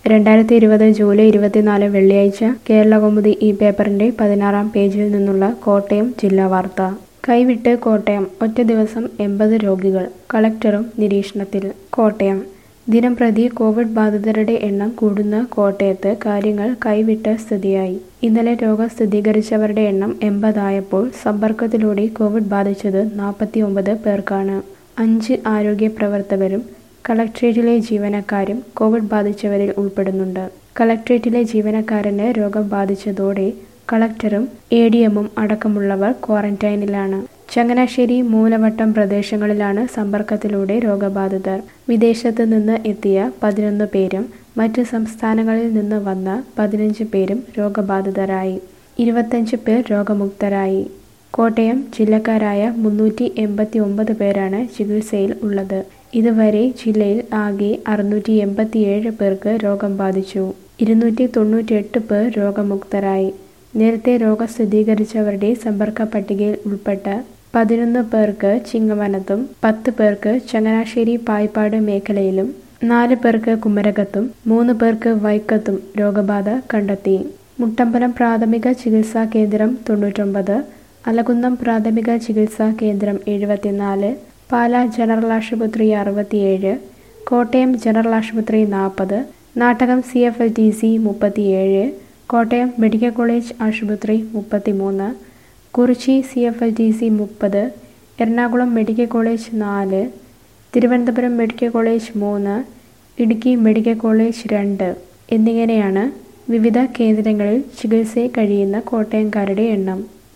രണ്ടായിരത്തി ഇരുപത് ജൂലൈ ഇരുപത്തിനാല് വെള്ളിയാഴ്ച കേരളകൗമുദി ഈ പേപ്പറിന്റെ പതിനാറാം പേജിൽ നിന്നുള്ള കോട്ടയം ജില്ലാ വാർത്ത കൈവിട്ട് കോട്ടയം ഒറ്റ ദിവസം എൺപത് രോഗികൾ കളക്ടറും നിരീക്ഷണത്തിൽ കോട്ടയം ദിനംപ്രതി കോവിഡ് ബാധിതരുടെ എണ്ണം കൂടുന്ന കോട്ടയത്ത് കാര്യങ്ങൾ കൈവിട്ട സ്ഥിതിയായി ഇന്നലെ രോഗം സ്ഥിരീകരിച്ചവരുടെ എണ്ണം എൺപതായപ്പോൾ സമ്പർക്കത്തിലൂടെ കോവിഡ് ബാധിച്ചത് നാൽപ്പത്തി ഒമ്പത് പേർക്കാണ് അഞ്ച് ആരോഗ്യ പ്രവർത്തകരും കളക്ട്രേറ്റിലെ ജീവനക്കാരും കോവിഡ് ബാധിച്ചവരിൽ ഉൾപ്പെടുന്നുണ്ട് കളക്ട്രേറ്റിലെ ജീവനക്കാരന് രോഗം ബാധിച്ചതോടെ കളക്ടറും എ ഡി എമ്മും അടക്കമുള്ളവർ ക്വാറന്റൈനിലാണ് ചങ്ങനാശ്ശേരി മൂലവട്ടം പ്രദേശങ്ങളിലാണ് സമ്പർക്കത്തിലൂടെ രോഗബാധിതർ വിദേശത്ത് നിന്ന് എത്തിയ പതിനൊന്ന് പേരും മറ്റ് സംസ്ഥാനങ്ങളിൽ നിന്ന് വന്ന പതിനഞ്ച് പേരും രോഗബാധിതരായി ഇരുപത്തഞ്ച് പേർ രോഗമുക്തരായി കോട്ടയം ജില്ലക്കാരായ മുന്നൂറ്റി എൺപത്തി ഒമ്പത് പേരാണ് ചികിത്സയിൽ ഉള്ളത് ഇതുവരെ ജില്ലയിൽ ആകെ അറുന്നൂറ്റി എൺപത്തിയേഴ് പേർക്ക് രോഗം ബാധിച്ചു ഇരുന്നൂറ്റി തൊണ്ണൂറ്റിയെട്ട് പേർ രോഗമുക്തരായി നേരത്തെ രോഗം സ്ഥിരീകരിച്ചവരുടെ സമ്പർക്ക പട്ടികയിൽ ഉൾപ്പെട്ട പതിനൊന്ന് പേർക്ക് ചിങ്ങവനത്തും പത്ത് പേർക്ക് ചങ്ങനാശ്ശേരി പായ്പാട് മേഖലയിലും നാല് പേർക്ക് കുമരകത്തും മൂന്ന് പേർക്ക് വൈക്കത്തും രോഗബാധ കണ്ടെത്തി മുട്ടമ്പലം പ്രാഥമിക ചികിത്സാ കേന്ദ്രം തൊണ്ണൂറ്റൊമ്പത് അലകുന്നം പ്രാഥമിക ചികിത്സാ കേന്ദ്രം എഴുപത്തിനാല് പാല ജനറൽ ആശുപത്രി അറുപത്തിയേഴ് കോട്ടയം ജനറൽ ആശുപത്രി നാൽപ്പത് Nattakam C F L T C മുപ്പത്തിയേഴ് കോട്ടയം മെഡിക്കൽ കോളേജ് ആശുപത്രി മുപ്പത്തിമൂന്ന് Kurichy C F L T C മുപ്പത് എറണാകുളം മെഡിക്കൽ കോളേജ് നാല് തിരുവനന്തപുരം മെഡിക്കൽ കോളേജ് മൂന്ന് ഇടുക്കി മെഡിക്കൽ കോളേജ് രണ്ട് എന്നിങ്ങനെയാണ് വിവിധ കേന്ദ്രങ്ങളിൽ ചികിത്സയിൽ കഴിയുന്ന കോട്ടയംകാരുടെ എണ്ണം